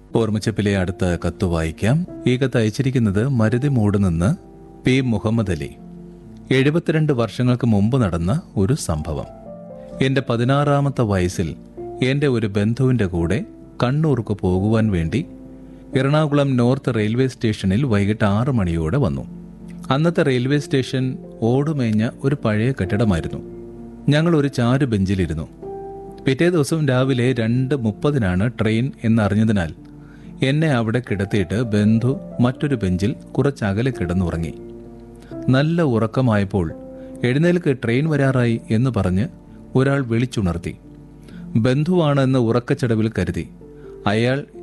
ഓർമ്മച്ചപ്പിലെ അടുത്ത കത്ത് വായിക്കാം ഈ കത്ത് അയച്ചിരിക്കുന്നത് മരുതി മൂട് നിന്ന് പി മുഹമ്മദ് അലി എഴുപത്തിരണ്ട് വർഷങ്ങൾക്ക് മുമ്പ് നടന്ന ഒരു സംഭവം എന്റെ പതിനാറാമത്തെ വയസ്സിൽ എന്റെ ഒരു ബന്ധുവിന്റെ കൂടെ കണ്ണൂർക്ക് പോകുവാൻ വേണ്ടി എറണാകുളം നോർത്ത് റെയിൽവേ സ്റ്റേഷനിൽ വൈകിട്ട് ആറ് മണിയോടെ വന്നു അന്നത്തെ റെയിൽവേ സ്റ്റേഷൻ ഓടുമേഞ്ഞ ഒരു പഴയ കെട്ടിടമായിരുന്നു ഞങ്ങൾ ഒരു ചാരു ബെഞ്ചിലിരുന്നു പിറ്റേ ദിവസം രാവിലെ രണ്ട് മുപ്പതിനാണ് ട്രെയിൻ എന്നറിഞ്ഞതിനാൽ എന്നെ അവിടെ കിടത്തിയിട്ട് ബന്ധു മറ്റൊരു ബെഞ്ചിൽ കുറച്ചകലെ കിടന്നുറങ്ങി നല്ല ഉറക്കമായപ്പോൾ എഴുന്നേൽക്ക് ട്രെയിൻ വരാറായി എന്ന് പറഞ്ഞ് ഒരാൾ വിളിച്ചുണർത്തി ബന്ധുവാണെന്ന് ഉറക്കച്ചടവിൽ കരുതി അയാൾ